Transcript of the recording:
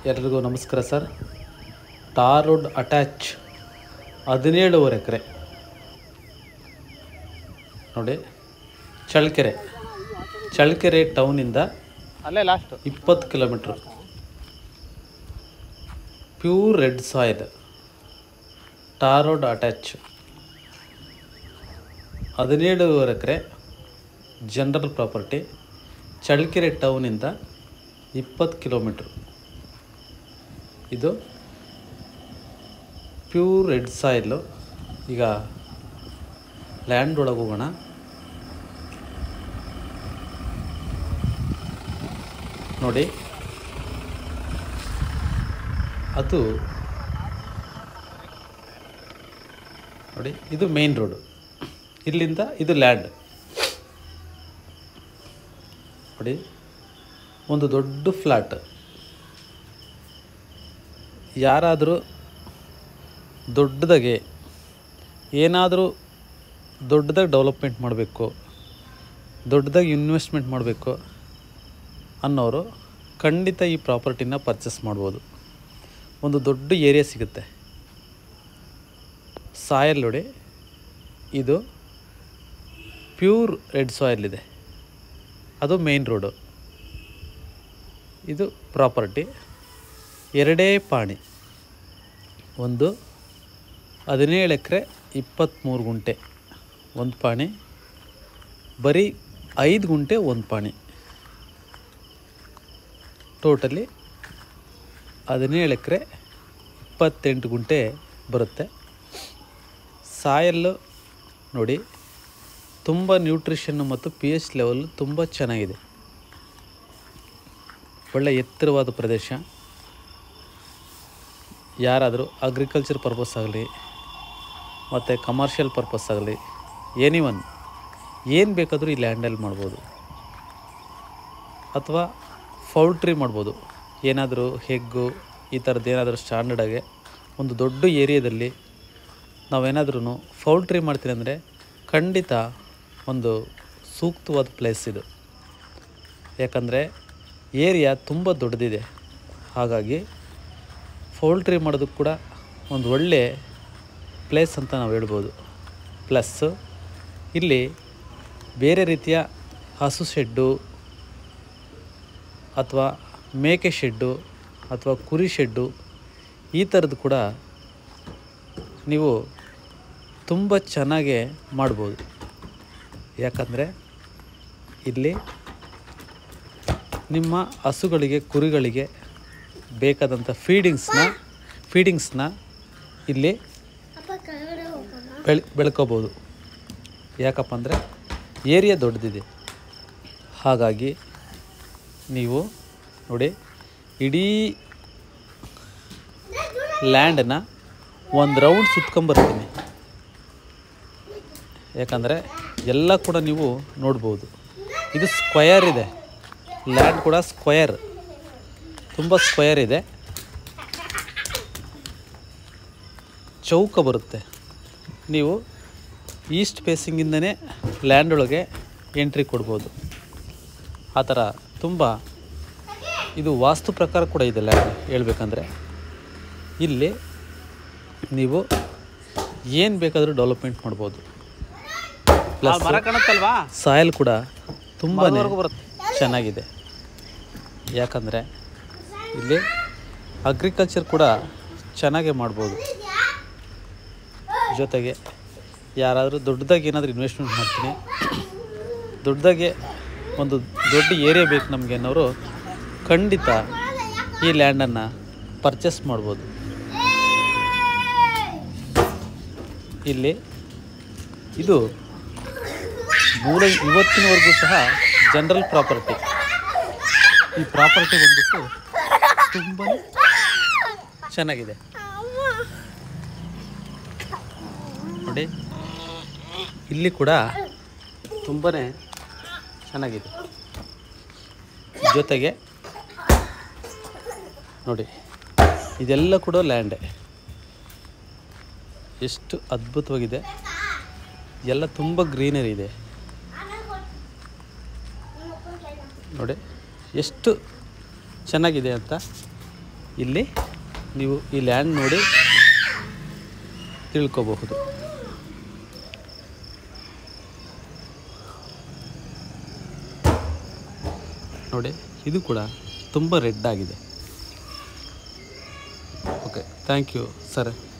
ಎಲ್ರಿಗೂ ನಮಸ್ಕಾರ sir tar road attach ಹದಿನೇಳುವರೆ ಎಕರೆ ನೋಡಿ ಚಳ್ಳಕೆರೆ ಚಳ್ಳಕೆರೆ ಟೌನಿಂದ ಅಲ್ಲೇ ಲಾಸ್ಟ್ ಇಪ್ಪತ್ತು kilometre pure red soil tar road attach ಹದಿನೇಳುವರೆ ಎಕರೆ ಜನರಲ್ ಪ್ರಾಪರ್ಟಿ ಚಳ್ಳಕೆರೆ ಟೌನಿಂದ ಇಪ್ಪತ್ತು ಕಿಲೋಮೀಟ್ರು ಇದು ಪ್ಯೂರ್ ರೆಡ್ ಸಾಯಿಲು ಈಗ ಲ್ಯಾಂಡ್ ಒಳಗೆ ಹೋಗೋಣ ನೋಡಿ ಅದು ನೋಡಿ ಇದು ಮೇನ್ ರೋಡು ಇಲ್ಲಿಂದ ಇದು ಲ್ಯಾಂಡ್ ನೋಡಿ ಒಂದು ದೊಡ್ಡ ಫ್ಲ್ಯಾಟ್ ಯಾರಾದರೂ ದೊಡ್ಡದಾಗೆ ಏನಾದರೂ ದೊಡ್ಡದಾಗಿ ಡೆವಲಪ್ಮೆಂಟ್ ಮಾಡಬೇಕು ದೊಡ್ಡದಾಗಿ ಇನ್ವೆಸ್ಟ್ಮೆಂಟ್ ಮಾಡಬೇಕು ಅನ್ನೋರು ಖಂಡಿತ ಈ ಪ್ರಾಪರ್ಟಿನ ಪರ್ಚೇಸ್ ಮಾಡ್ಬೋದು ಒಂದು ದೊಡ್ಡ ಏರಿಯಾ ಸಿಗುತ್ತೆ ಸಾಯಲ್ ನೋಡಿ ಇದು ಪ್ಯೂರ್ ರೆಡ್ ಸಾಯಿಲ್ ಇದೆ ಅದು ಮೇನ್ ರೋಡು ಇದು ಪ್ರಾಪರ್ಟಿ ಎರಡೇ ಪಾಣಿ ಒಂದು ಹದಿನೇಳು ಎಕರೆ ಇಪ್ಪತ್ತ್ಮೂರು ಗುಂಟೆ ಒಂದು ಪಾಣಿ ಬರೀ ಐದು ಗುಂಟೆ ಒಂದು ಪಾಣಿ ಟೋಟಲಿ ಹದಿನೇಳು ಎಕರೆ ಇಪ್ಪತ್ತೆಂಟು ಗುಂಟೆ ಬರುತ್ತೆ ಸಾಯಲ್ಲು ನೋಡಿ ತುಂಬ ನ್ಯೂಟ್ರಿಷನ್ನು ಮತ್ತು ಪಿ ಎಚ್ ಲೆವೆಲ್ ತುಂಬ ಚೆನ್ನಾಗಿದೆ ಒಳ್ಳೆ ಎತ್ತರವಾದ ಪ್ರದೇಶ ಯಾರಾದರೂ ಅಗ್ರಿಕಲ್ಚರ್ ಪರ್ಪಸ್ ಆಗಲಿ ಮತ್ತು ಕಮರ್ಷಿಯಲ್ ಪರ್ಪಸ್ ಆಗಲಿ ಎನಿ ಒನ್ ಏನು ಬೇಕಾದರೂ ಈ ಲ್ಯಾಂಡಲ್ಲಿ ಮಾಡ್ಬೋದು ಅಥವಾ ಫೌಲ್ಟ್ರಿ ಮಾಡ್ಬೋದು ಏನಾದರೂ ಹೆಗ್ಗು ಈ ಥರದ್ದು ಏನಾದರೂ ಸ್ಟ್ಯಾಂಡರ್ಡಾಗೆ ಒಂದು ದೊಡ್ಡ ಏರಿಯಾದಲ್ಲಿ ನಾವೇನಾದ್ರೂ ಫೌಲ್ಟ್ರಿ ಮಾಡ್ತೀವಿ ಅಂದರೆ ಖಂಡಿತ ಒಂದು ಸೂಕ್ತವಾದ ಪ್ಲೇಸ್ ಇದು ಯಾಕಂದರೆ ಏರಿಯಾ ತುಂಬ ದೊಡ್ಡದಿದೆ ಹಾಗಾಗಿ ಫೌಲ್ಟ್ರಿ ಮಾಡೋದಕ್ಕೆ ಕೂಡ ಒಂದು ಒಳ್ಳೆ ಪ್ಲೇಸ್ ಅಂತ ನಾವು ಹೇಳ್ಬೋದು ಪ್ಲಸ್ಸು ಇಲ್ಲಿ ಬೇರೆ ರೀತಿಯ ಹಸು ಶೆಡ್ಡು ಅಥವಾ ಮೇಕೆ ಶೆಡ್ಡು ಅಥವಾ ಕುರಿ ಶೆಡ್ಡು ಈ ಥರದ್ದು ಕೂಡ ನೀವು ತುಂಬ ಚೆನ್ನಾಗೇ ಮಾಡ್ಬೋದು ಯಾಕಂದರೆ ಇಲ್ಲಿ ನಿಮ್ಮ ಹಸುಗಳಿಗೆ ಕುರಿಗಳಿಗೆ ಬೇಕಾದಂಥ ಫೀಡಿಂಗ್ಸ್ನ ಫೀಡಿಂಗ್ಸ್ನ ಇಲ್ಲಿ ಬೆಳ್ ಬೆಳ್ಕೋಬೋದು ಯಾಕಪ್ಪ ಅಂದರೆ ಏರಿಯಾ ದೊಡ್ಡದಿದೆ ಹಾಗಾಗಿ ನೀವು ನೋಡಿ ಇಡೀ ಲ್ಯಾಂಡನ್ನ ಒಂದು ರೌಂಡ್ ಸುತ್ಕೊಂಬರ್ತೀನಿ ಯಾಕಂದರೆ ಎಲ್ಲ ಕೂಡ ನೀವು ನೋಡ್ಬೋದು ಇದು ಸ್ಕ್ವಯರ್ ಇದೆ ಲ್ಯಾಂಡ್ ಕೂಡ ಸ್ಕ್ವಯರ್ ತುಂಬ ಸ್ಕ್ವಯರ್ ಇದೆ ಚೌಕ ಬರುತ್ತೆ ನೀವು ಈಸ್ಟ್ ಫೇಸಿಂಗಿಂದನೇ ಲ್ಯಾಂಡ್ ಒಳಗೆ ಎಂಟ್ರಿ ಕೊಡ್ಬೋದು ಆ ಥರ ತುಂಬ ಇದು ವಾಸ್ತು ಪ್ರಕಾರ ಕೂಡ ಇದೆ ಲ್ಯಾಂಡ್ ಹೇಳ್ಬೇಕಂದ್ರೆ ಇಲ್ಲಿ ನೀವು ಏನು ಬೇಕಾದರೂ ಡೆವಲಪ್ಮೆಂಟ್ ಮಾಡ್ಬೋದು ಪ್ಲಸ್ ಮರ ಕಾಣುತ್ತಲ್ವಾ ಸಾಯಿಲ್ ಕೂಡ ತುಂಬಾ ಮರದವರೆಗೂ ಬರುತ್ತೆ. ಚೆನ್ನಾಗಿದೆ ಯಾಕಂದರೆ ಇಲ್ಲಿ ಅಗ್ರಿಕಲ್ಚರ್ ಕೂಡ ಚೆನ್ನಾಗೇ ಮಾಡ್ಬೋದು ಜೊತೆಗೆ ಯಾರಾದರೂ ದೊಡ್ಡದಾಗಿ ಏನಾದರೂ ಇನ್ವೆಸ್ಟ್ಮೆಂಟ್ ಮಾಡ್ತೀನಿ ದೊಡ್ಡದಾಗೆ ಒಂದು ದೊಡ್ಡ ಏರಿಯಾ ಬೇಕು ನಮಗೆ ಅನ್ನೋರು ಖಂಡಿತ ಈ ಲ್ಯಾಂಡನ್ನು ಪರ್ಚೇಸ್ ಮಾಡ್ಬೋದು ಇಲ್ಲಿ ಇದು ಮೂಲ ಇವತ್ತಿನವರೆಗೂ ಸಹ ಜನರಲ್ ಪ್ರಾಪರ್ಟಿ ಈ ಪ್ರಾಪರ್ಟಿ ಬಂದ್ಬಿಟ್ಟು ತುಂಬ ಚೆನ್ನಾಗಿದೆ ನೋಡಿ ಇಲ್ಲಿ ಕೂಡ ತುಂಬಾ ಚೆನ್ನಾಗಿದೆ ಜೊತೆಗೆ ನೋಡಿ ಇದೆಲ್ಲ ಕೂಡ ಲ್ಯಾಂಡೇ ಎಷ್ಟು ಅದ್ಭುತವಾಗಿದೆ ಎಲ್ಲ ತುಂಬ ಗ್ರೀನರಿ ಇದೆ ನೋಡಿ ಎಷ್ಟು ಚೆನ್ನಾಗಿದೆ ಅಂತ ಇಲ್ಲಿ ನೀವು ಈ ಲ್ಯಾಂಡ್ ನೋಡಿ ತಿಳ್ಕೊಬಹುದು ನೋಡಿ ಇದು ಕೂಡ ತುಂಬ ರೆಡ್ ಆಗಿದೆ ಓಕೆ ಥ್ಯಾಂಕ್ ಯು ಸರ್